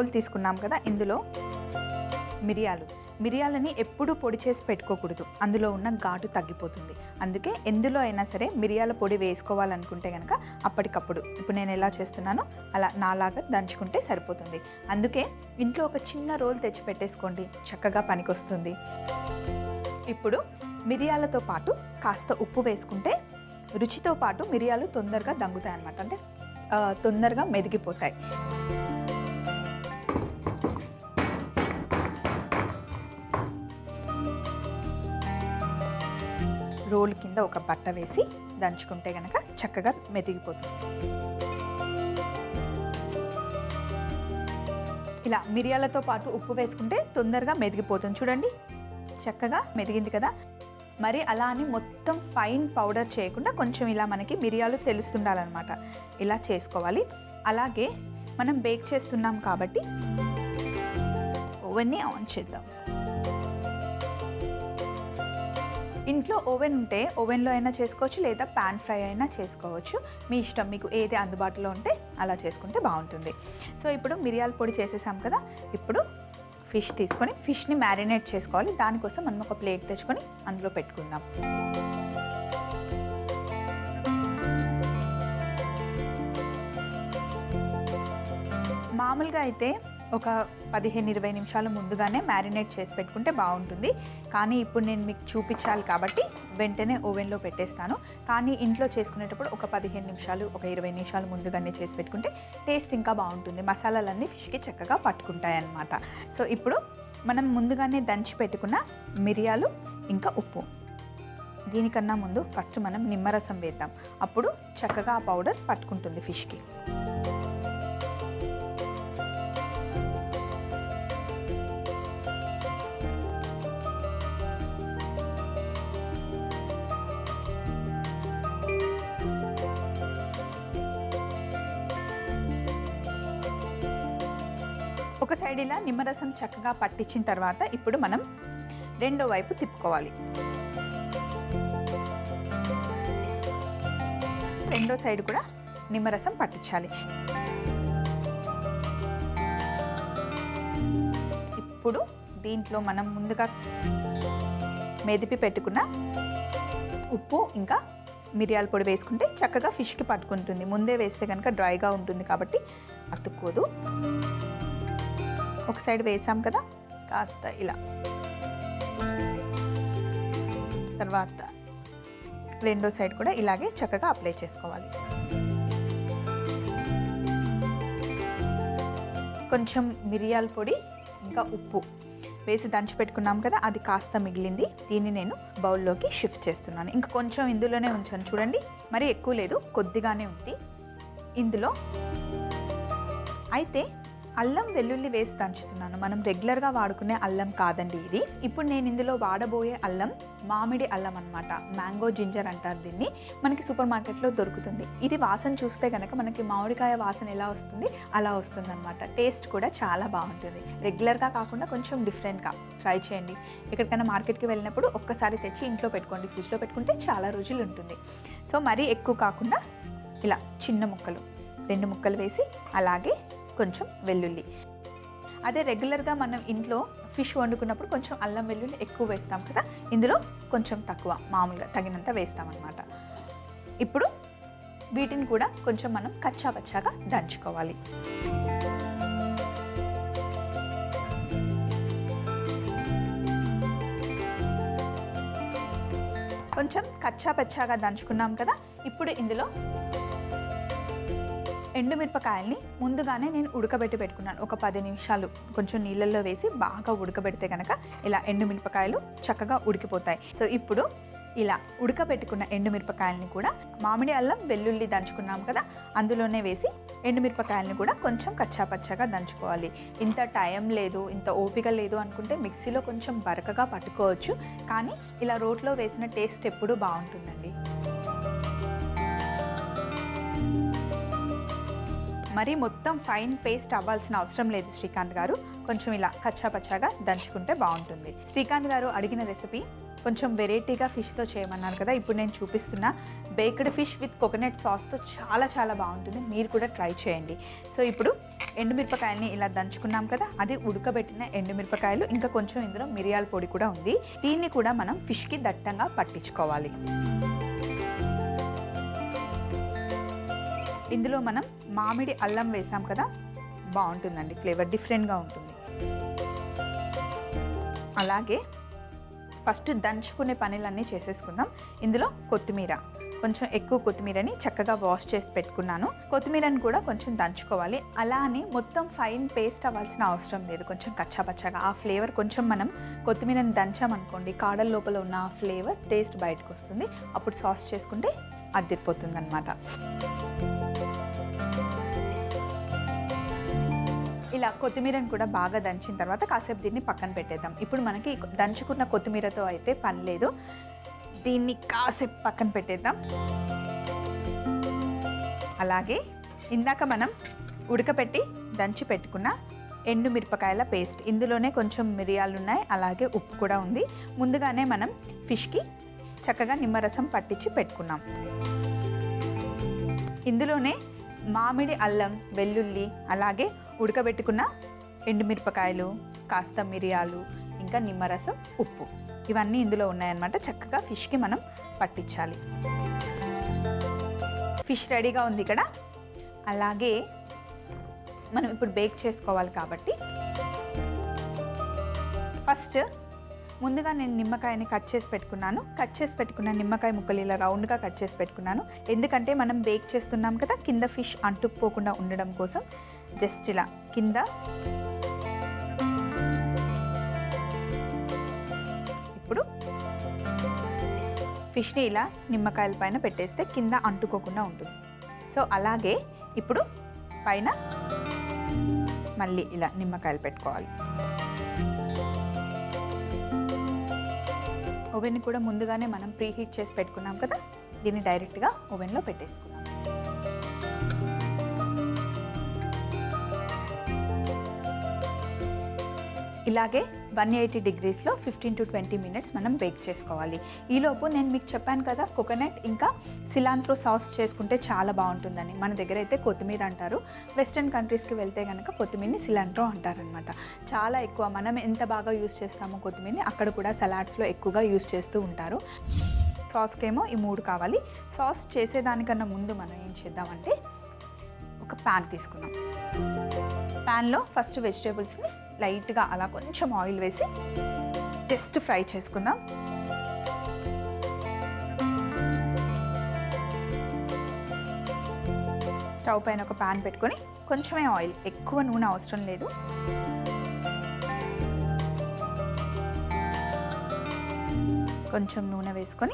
role తీసుకున్నాం కదా ఇందులో మిరియాలు మిరియాలని ఎప్పుడూ పొడి చేసి పెట్టుకోకూడదు అందులో ఉన్న ఘాటు తగ్గిపోతుంది అందుకే ఎందులో అయినా సరే మిరియాల పొడి వేసుకోవాలనుకుంటే కనుక అప్పటికప్పుడు ఇప్పుడు నేను ఎలా చేస్తున్నానో అలా నాలాగా దంచుకుంటే సరిపోతుంది అందుకే ఇంట్లో ఒక చిన్న రోల్ తెచ్చి పెట్టేసుకోండి చక్కగా పనికొస్తుంది ఇప్పుడు మిరియాలతో పాటు కాస్త ఉప్పు వేసుకుంటే రుచితో పాటు మిరియాలు తొందరగా దంగుతాయి అన్నమాట అంటే ఆ, తొందరగా మెదిగిపోతాయి రోల్ కింద ఒక బట్ట వేసి దంచుకుంటే కనుక చక్కగా మెదిగిపోతుంది ఇలా మిరియాలతో పాటు ఉప్పు వేసుకుంటే తొందరగా మెదిగిపోతుంది చూడండి చక్కగా మెదిగింది కదా మరి అలా అని మొత్తం ఫైన్ పౌడర్ చేయకుండా కొంచెం ఇలా మనకి మిరియాలు తెలుస్తుండాలన్నమాట ఇలా చేసుకోవాలి అలాగే మనం బేక్ చేస్తున్నాం కాబట్టి ఓవెన్ని ఆన్ చేద్దాం ఇంట్లో ఓవెన్ ఉంటే ఓవెన్లో అయినా చేసుకోవచ్చు లేదా పాన్ ఫ్రై అయినా చేసుకోవచ్చు మీ ఇష్టం మీకు ఏది అందుబాటులో ఉంటే అలా చేసుకుంటే బాగుంటుంది సో ఇప్పుడు మిరియాల పొడి చేసేసాం కదా ఇప్పుడు ఫిష్ తీసుకొని ఫిష్ని మ్యారినేట్ చేసుకోవాలి దానికోసం మనం ఒక ప్లేట్ తెచ్చుకొని అందులో పెట్టుకుందాం మామూలుగా అయితే ఒక పదిహేను ఇరవై నిమిషాల ముందుగానే మ్యారినేట్ చేసి పెట్టుకుంటే బాగుంటుంది కానీ ఇప్పుడు నేను మీకు చూపించాలి కాబట్టి వెంటనే ఓవెన్లో పెట్టేస్తాను కానీ ఇంట్లో చేసుకునేటప్పుడు ఒక పదిహేను నిమిషాలు ఒక ఇరవై నిమిషాలు ముందుగానే చేసి పెట్టుకుంటే టేస్ట్ ఇంకా బాగుంటుంది మసాలాలన్నీ ఫిష్కి చక్కగా పట్టుకుంటాయి అన్నమాట సో ఇప్పుడు మనం ముందుగానే దంచి పెట్టుకున్న మిరియాలు ఇంకా ఉప్పు దీనికన్నా ముందు ఫస్ట్ మనం నిమ్మరసం వేద్దాం అప్పుడు చక్కగా ఆ పౌడర్ పట్టుకుంటుంది ఫిష్కి ఒక సైడ్ ఇలా నిమ్మరసం చక్కగా పట్టించిన తర్వాత ఇప్పుడు మనం రెండో వైపు తిప్పుకోవాలి రెండో సైడ్ కూడా నిమ్మరసం పట్టించాలి ఇప్పుడు దీంట్లో మనం ముందుగా మెదిపి పెట్టుకున్న ఉప్పు ఇంకా మిరియాల పొడి వేసుకుంటే చక్కగా ఫిష్కి పట్టుకుంటుంది ముందే వేస్తే కనుక డ్రైగా ఉంటుంది కాబట్టి అతుక్కోదు ఒక సైడ్ వేసాం కదా కాస్త ఇలా తర్వాత రెండో సైడ్ కూడా ఇలాగే చక్కగా అప్లై చేసుకోవాలి కొంచెం మిరియాల పొడి ఇంకా ఉప్పు వేసి దంచి పెట్టుకున్నాం కదా అది కాస్త మిగిలింది దీన్ని నేను బౌల్లోకి షిఫ్ట్ చేస్తున్నాను ఇంకా కొంచెం ఇందులోనే ఉంచాను చూడండి మరి ఎక్కువ లేదు కొద్దిగానే ఉంది ఇందులో అయితే అల్లం వెల్లుల్లి వేసి దంచుతున్నాను మనం రెగ్యులర్గా వాడుకునే అల్లం కాదండి ఇది ఇప్పుడు నేను ఇందులో వాడబోయే అల్లం మామిడి అల్లం అనమాట మ్యాంగో జింజర్ అంటారు దీన్ని మనకి సూపర్ మార్కెట్లో దొరుకుతుంది ఇది వాసన చూస్తే కనుక మనకి మామిడికాయ వాసన ఎలా వస్తుంది అలా వస్తుంది అనమాట టేస్ట్ కూడా చాలా బాగుంటుంది రెగ్యులర్గా కాకుండా కొంచెం డిఫరెంట్గా ట్రై చేయండి ఎక్కడికైనా మార్కెట్కి వెళ్ళినప్పుడు ఒక్కసారి తెచ్చి ఇంట్లో పెట్టుకోండి ఫ్రిడ్జ్లో పెట్టుకుంటే చాలా రోజులు ఉంటుంది సో మరీ ఎక్కువ కాకుండా ఇలా చిన్న ముక్కలు రెండు ముక్కలు వేసి అలాగే కొంచెం వెల్లుల్లి అదే రెగ్యులర్గా మనం ఇంట్లో ఫిష్ వండుకున్నప్పుడు కొంచెం అల్లం వెల్లుల్లి ఎక్కువ వేస్తాం కదా ఇందులో కొంచెం తక్కువ మామూలుగా తగినంత వేస్తామన్నమాట ఇప్పుడు వీటిని కూడా కొంచెం మనం కచ్చా పచ్చాగా దంచుకోవాలి కొంచెం కచ్చా పచ్చాగా దంచుకున్నాం కదా ఇప్పుడు ఇందులో ఎండుమిరపకాయల్ని ముందుగానే నేను ఉడకబెట్టి పెట్టుకున్నాను ఒక పది నిమిషాలు కొంచెం నీళ్ళల్లో వేసి బాగా ఉడకబెడితే కనుక ఇలా ఎండుమిరపకాయలు చక్కగా ఉడికిపోతాయి సో ఇప్పుడు ఇలా ఉడకబెట్టుకున్న ఎండుమిరపకాయలని కూడా మామిడి అల్లం వెల్లుల్లి దంచుకున్నాం కదా అందులోనే వేసి ఎండుమిరపకాయలని కూడా కొంచెం కచ్చాపచ్చాగా దంచుకోవాలి ఇంత టైం లేదు ఇంత ఓపిక లేదు అనుకుంటే మిక్సీలో కొంచెం బరకగా పట్టుకోవచ్చు కానీ ఇలా రోట్లో వేసిన టేస్ట్ ఎప్పుడూ బాగుంటుందండి మరి మొత్తం ఫైన్ పేస్ట్ అవ్వాల్సిన అవసరం లేదు శ్రీకాంత్ గారు కొంచెం ఇలా కచ్చాపచ్చాగా దంచుకుంటే బాగుంటుంది శ్రీకాంత్ గారు అడిగిన రెసిపీ కొంచెం వెరైటీగా ఫిష్తో చేయమన్నారు కదా ఇప్పుడు నేను చూపిస్తున్న బేక్డ్ ఫిష్ విత్ కోకోనట్ సాస్తో చాలా చాలా బాగుంటుంది మీరు కూడా ట్రై చేయండి సో ఇప్పుడు ఎండుమిరపకాయల్ని ఇలా దంచుకున్నాం కదా అది ఉడకబెట్టిన ఎండుమిరపకాయలు ఇంకా కొంచెం ఇందులో మిరియాల పొడి కూడా ఉంది దీన్ని కూడా మనం ఫిష్కి దట్టంగా పట్టించుకోవాలి ఇందులో మనం మామిడి అల్లం వేసాం కదా బాగుంటుందండి ఫ్లేవర్ డిఫరెంట్గా ఉంటుంది అలాగే ఫస్ట్ దంచుకునే పనులన్నీ చేసేసుకుందాం ఇందులో కొత్తిమీర కొంచెం ఎక్కువ కొత్తిమీరని చక్కగా వాష్ చేసి పెట్టుకున్నాను కొత్తిమీరని కూడా కొంచెం దంచుకోవాలి అలా అని మొత్తం ఫైన్ పేస్ట్ అవ్వాల్సిన అవసరం లేదు కొంచెం కచ్చాపచ్చాగా ఆ ఫ్లేవర్ కొంచెం మనం కొత్తిమీరని దంచామనుకోండి కాడల లోపల ఉన్న ఆ ఫ్లేవర్ టేస్ట్ బయటకు వస్తుంది అప్పుడు సాస్ చేసుకుంటే అద్దిరిపోతుంది అనమాట ఇలా కొత్తిమీరని కూడా బాగా దంచిన తర్వాత కాసేపు దీన్ని పక్కన పెట్టేద్దాం ఇప్పుడు మనకి దంచుకున్న కొత్తిమీరతో అయితే పని లేదు దీన్ని కాసేపు పక్కన పెట్టేద్దాం అలాగే ఇందాక మనం ఉడకపెట్టి దంచి పెట్టుకున్న ఎండు మిరపకాయల పేస్ట్ ఇందులోనే కొంచెం మిరియాలు ఉన్నాయి అలాగే ఉప్పు కూడా ఉంది ముందుగానే మనం ఫిష్కి చక్కగా నిమ్మరసం పట్టించి పెట్టుకున్నాం ఇందులోనే మామిడి అల్లం వెల్లుల్లి అలాగే ఉడకబెట్టుకున్న ఎండుమిరపకాయలు కాస్త మిరియాలు ఇంకా నిమ్మరసం ఉప్పు ఇవన్నీ ఇందులో ఉన్నాయన్నమాట చక్కగా ఫిష్కి మనం పట్టించాలి ఫిష్ రెడీగా ఉంది ఇక్కడ అలాగే మనం ఇప్పుడు బేక్ చేసుకోవాలి కాబట్టి ఫస్ట్ ముందుగా నేను నిమ్మకాయని కట్ చేసి పెట్టుకున్నాను కట్ చేసి పెట్టుకున్న నిమ్మకాయ ముక్కలు ఇలా రౌండ్గా కట్ చేసి పెట్టుకున్నాను ఎందుకంటే మనం బేక్ చేస్తున్నాం కదా కింద ఫిష్ అంటుకుపోకుండా ఉండడం కోసం జస్ట్ ఇలా కింద ఇప్పుడు ఫిష్ని ఇలా నిమ్మకాయల పైన పెట్టేస్తే కింద అంటుకోకుండా ఉంటుంది సో అలాగే ఇప్పుడు పైన మళ్ళీ ఇలా నిమ్మకాయలు పెట్టుకోవాలి ఓవెన్ కూడా ముందుగానే మనం ప్రీ హీట్ చేసి పెట్టుకున్నాం కదా దీన్ని డైరెక్ట్గా ఓవెన్లో పెట్టేసుకున్నాం ఇలాగే వన్ ఎయిటీ డిగ్రీస్లో ఫిఫ్టీన్ టు ట్వంటీ మినిట్స్ మనం బేక్ చేసుకోవాలి ఈలోపు నేను మీకు చెప్పాను కదా కోకోనట్ ఇంకా సిలాంత్రో సాస్ చేసుకుంటే చాలా బాగుంటుందని మన దగ్గర అయితే కొత్తిమీర అంటారు వెస్ట్రన్ కంట్రీస్కి వెళ్తే కనుక కొత్తిమీరని సిలాంట్రో అంటారనమాట చాలా ఎక్కువ మనం ఎంత బాగా యూస్ చేస్తామో కొత్తిమీరని అక్కడ కూడా సలాడ్స్లో ఎక్కువగా యూస్ చేస్తూ ఉంటారు సాస్కేమో ఈ మూడు కావాలి సాస్ చేసేదానికన్నా ముందు మనం ఏం చేద్దామంటే ఒక ప్యాన్ తీసుకున్నాం ప్యాన్లో ఫస్ట్ వెజిటేబుల్స్ని లైట్గా అలా కొంచెం ఆయిల్ వేసి జస్ట్ ఫ్రై చేసుకుందాం స్టవ్ పైన ఒక ప్యాన్ పెట్టుకొని కొంచెమే ఆయిల్ ఎక్కువ నూనె అవసరం లేదు కొంచెం నూనె వేసుకొని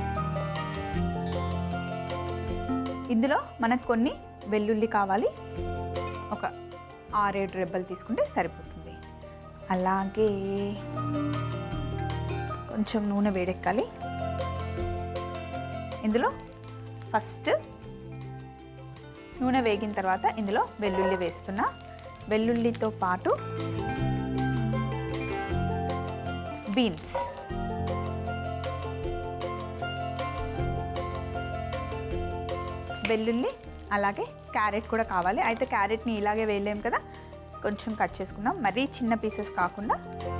ఇందులో మనకు కొన్ని వెల్లుల్లి కావాలి ఒక ఆరేడు రెబ్బలు తీసుకుంటే సరిపోతుంది అలాగే కొంచెం నూనె వేడెక్కాలి ఇందులో ఫస్ట్ నూనె వేగిన తర్వాత ఇందులో వెల్లుల్లి వేస్తున్నా వెల్లుల్లితో పాటు బీన్స్ వెల్లుల్లి అలాగే క్యారెట్ కూడా కావాలి అయితే క్యారెట్ని ఇలాగే వేయలేం కదా కొంచెం కట్ చేసుకుందాం మరీ చిన్న పీసెస్ కాకుండా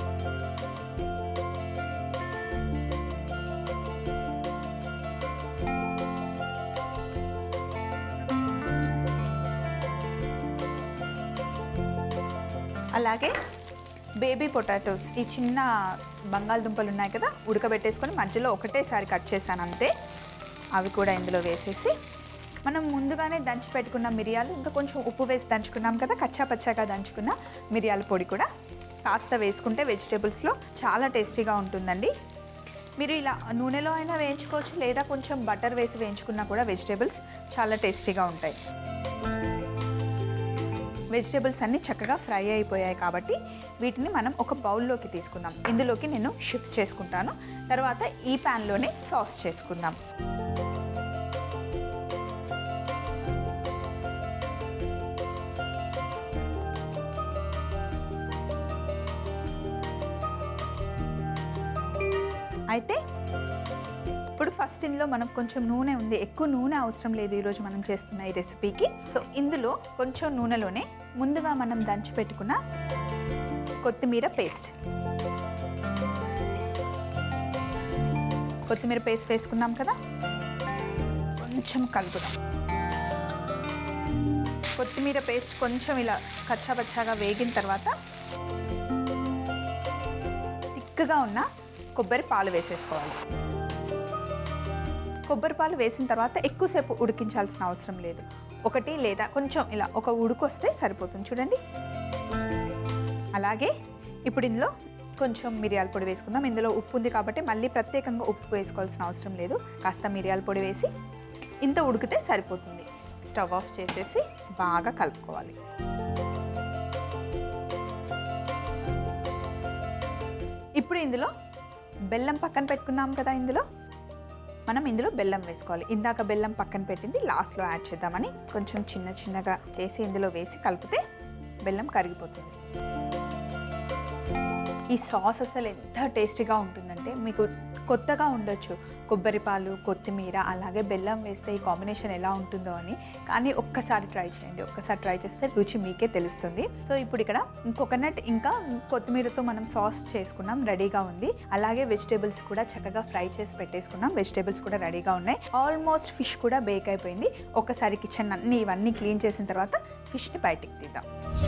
అలాగే బేబీ పొటాటోస్ ఈ చిన్న బంగాళదుంపలు ఉన్నాయి కదా ఉడకబెట్టేసుకొని మధ్యలో ఒకటేసారి కట్ చేశాను అంతే అవి కూడా ఇందులో వేసేసి మనం ముందుగానే దంచి పెట్టుకున్న మిరియాలు ఇంకా కొంచెం ఉప్పు వేసి దంచుకున్నాం కదా కచ్చా పచ్చాగా దంచుకున్న మిరియాల పొడి కూడా కాస్త వేసుకుంటే వెజిటేబుల్స్లో చాలా టేస్టీగా ఉంటుందండి మీరు ఇలా నూనెలో అయినా వేయించుకోవచ్చు లేదా కొంచెం బటర్ వేసి వేయించుకున్నా కూడా వెజిటేబుల్స్ చాలా టేస్టీగా ఉంటాయి వెజిటేబుల్స్ అన్నీ చక్కగా ఫ్రై అయిపోయాయి కాబట్టి వీటిని మనం ఒక బౌల్లోకి తీసుకుందాం ఇందులోకి నేను షిఫ్ట్ చేసుకుంటాను తర్వాత ఈ ప్యాన్లోనే సాస్ చేసుకుందాం అయితే ఇప్పుడు ఫస్ట్ ఇందులో మనకు కొంచెం నూనె ఉంది ఎక్కువ నూనె అవసరం లేదు ఈరోజు మనం చేస్తున్న ఈ రెసిపీకి సో ఇందులో కొంచెం నూనెలోనే ముందుగా మనం దంచి పెట్టుకున్న కొత్తిమీర పేస్ట్ కొత్తిమీర పేస్ట్ వేసుకున్నాం కదా కొంచెం కలుపుదాం కొత్తిమీర పేస్ట్ కొంచెం ఇలా కచ్చాపచ్చాగా వేగిన తర్వాత తిక్కగా ఉన్న కొబ్బరి పాలు వేసేసుకోవాలి కొబ్బరి పాలు వేసిన తర్వాత ఎక్కువసేపు ఉడికించాల్సిన అవసరం లేదు ఒకటి లేదా కొంచెం ఇలా ఒక ఉడుకు వస్తే సరిపోతుంది చూడండి అలాగే ఇప్పుడు ఇందులో కొంచెం మిరియాల పొడి వేసుకుందాం ఇందులో ఉప్పు ఉంది కాబట్టి మళ్ళీ ప్రత్యేకంగా ఉప్పు వేసుకోవాల్సిన అవసరం లేదు కాస్త మిరియాల పొడి వేసి ఇంత ఉడికితే సరిపోతుంది స్టవ్ ఆఫ్ చేసేసి బాగా కలుపుకోవాలి ఇప్పుడు ఇందులో బెల్లం పక్కన పెట్టుకున్నాం కదా ఇందులో మనం ఇందులో బెల్లం వేసుకోవాలి ఇందాక బెల్లం పక్కన పెట్టింది లాస్ట్లో యాడ్ చేద్దామని కొంచెం చిన్న చిన్నగా చేసి ఇందులో వేసి కలిపితే బెల్లం కరిగిపోతుంది ఈ సాస్ అసలు ఎంత టేస్టీగా ఉంటుందంటే మీకు కొత్తగా ఉండొచ్చు కొబ్బరి పాలు కొత్తిమీర అలాగే బెల్లం వేస్తే ఈ కాంబినేషన్ ఎలా ఉంటుందో అని కానీ ఒక్కసారి ట్రై చేయండి ఒక్కసారి ట్రై చేస్తే రుచి మీకే తెలుస్తుంది సో ఇప్పుడు ఇక్కడ కోకోనట్ ఇంకా కొత్తిమీరతో మనం సాస్ చేసుకున్నాం రెడీగా ఉంది అలాగే వెజిటేబుల్స్ కూడా చక్కగా ఫ్రై చేసి పెట్టేసుకున్నాం వెజిటేబుల్స్ కూడా రెడీగా ఉన్నాయి ఆల్మోస్ట్ ఫిష్ కూడా బేక్ అయిపోయింది ఒకసారి కిచెన్ అన్ని ఇవన్నీ క్లీన్ చేసిన తర్వాత ఫిష్ని బయటికి తీద్దాం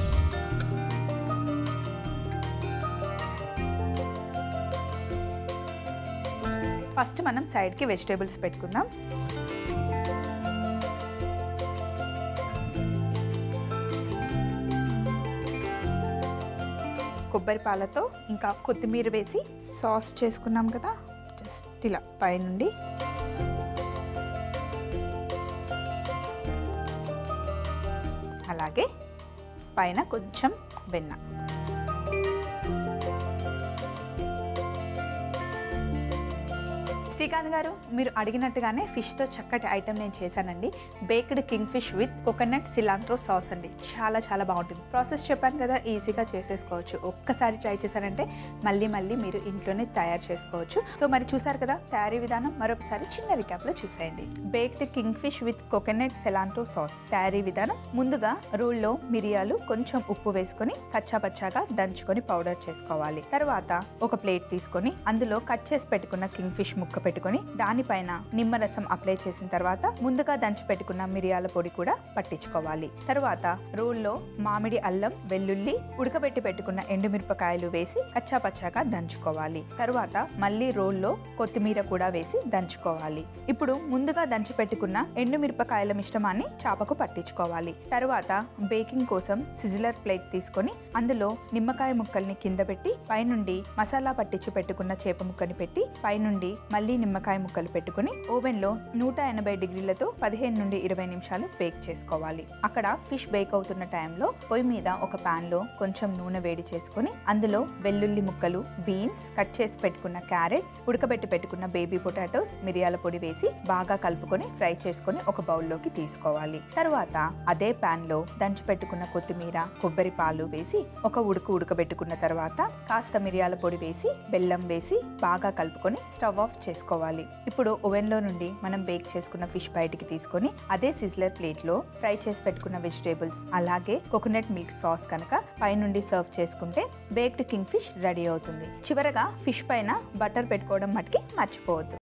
ఫస్ట్ మనం సైడ్కి వెజిటేబుల్స్ పెట్టుకుందాం కొబ్బరి పాలతో ఇంకా కొత్తిమీర వేసి సాస్ చేసుకున్నాం కదా జస్ట్ ఇలా పైనుండి అలాగే పైన కొంచెం వెన్న శ్రీకాంత్ గారు మీరు అడిగినట్టుగానే ఫిష్తో చక్కటి ఐటెం నేను చేశానండి baked king fish with coconut cilantro sauce అండి చాలా చాలా బాగుంటుంది ప్రాసెస్ చెప్పాను కదా ఈజీగా చేసేసుకోవచ్చు ఒక్కసారి ట్రై చేశారంటే మళ్ళీ మళ్ళీ మీరు ఇంట్లోనే తయారు చేసుకోవచ్చు సో మరి చూసారు కదా తయారీ విధానం మరొకసారి చిన్న రికాప్లో చూసేయండి baked king fish with coconut cilantro sauce తయారీ విధానం ముందుగా రూల్లో మిరియాలు కొంచెం ఉప్పు వేసుకొని కచ్చాపచ్చాగా దంచుకొని పౌడర్ చేసుకోవాలి తర్వాత ఒక ప్లేట్ తీసుకొని అందులో కట్ చేసి పెట్టుకున్న కింగ్ ఫిష్ ముక్క పెట్టుకొని దానిపైన నిమ్మరసం అప్లై చేసిన తర్వాత ముందుగా దంచి పెట్టుకున్న మిరియాల పొడి కూడా పట్టించుకోవాలి తర్వాత రోల్లో మామిడి అల్లం వెల్లుల్లి ఉడకబెట్టి పెట్టుకున్న ఎండుమిరపకాయలు వేసి కచ్చాపచ్చాగా దంచుకోవాలి తర్వాత మళ్ళీ రోల్లో కొత్తిమీర కూడా వేసి దంచుకోవాలి ఇప్పుడు ముందుగా దంచి పెట్టుకున్న ఎండుమిరపకాయల మిశ్రమాన్ని చాపకు పట్టించుకోవాలి తర్వాత బేకింగ్ కోసం సిజిలర్ ప్లేట్ తీసుకొని అందులో నిమ్మకాయ ముక్కల్ని కింద పెట్టి పైనుండి మసాలా పట్టించి పెట్టుకున్న చేప ముక్కని పెట్టి పైనుండి మళ్ళీ నిమ్మకాయ ముక్కలు పెట్టుకుని ఓవెన్ లో నూట ఎనభై డిగ్రీలతో పదిహేను నుండి ఇరవై నిమిషాలు బేక్ చేసుకోవాలి అక్కడ ఫిష్ బేక్ అవుతున్న టైంలో పొయ్యి మీద ఒక పాన్ లో కొంచెం నూనె వేడి చేసుకుని అందులో వెల్లుల్లి ముక్కలు బీన్స్ కట్ చేసి పెట్టుకున్న క్యారెట్ ఉడకబెట్టి పెట్టుకున్న బేబీ పొటాటోస్ మిరియాల పొడి వేసి బాగా కలుపుకొని ఫ్రై చేసుకొని ఒక బౌల్లోకి తీసుకోవాలి తర్వాత అదే పాన్ లో దంచి పెట్టుకున్న కొత్తిమీర కొబ్బరి పాలు వేసి ఒక ఉడుకు ఉడకబెట్టుకున్న తర్వాత కాస్త మిరియాల పొడి వేసి బెల్లం వేసి బాగా కలుపుకొని స్టవ్ ఆఫ్ చేసుకోవాలి ఇప్పుడు ఓవెన్ లో నుండి మనం బేక్ చేసుకున్న ఫిష్ బయటికి తీసుకొని అదే సిజ్లర్ ప్లేట్ లో ఫ్రై చేసి పెట్టుకున్న వెజిటేబుల్స్ అలాగే కోకోనట్ మిల్క్ సాస్ కనుక పైనుండి సర్వ్ చేసుకుంటే బేక్డ్ కింగ్ ఫిష్ రెడీ అవుతుంది చివరగా ఫిష్ పైన బటర్ పెట్టుకోవడం మటుకి మర్చిపోవద్దు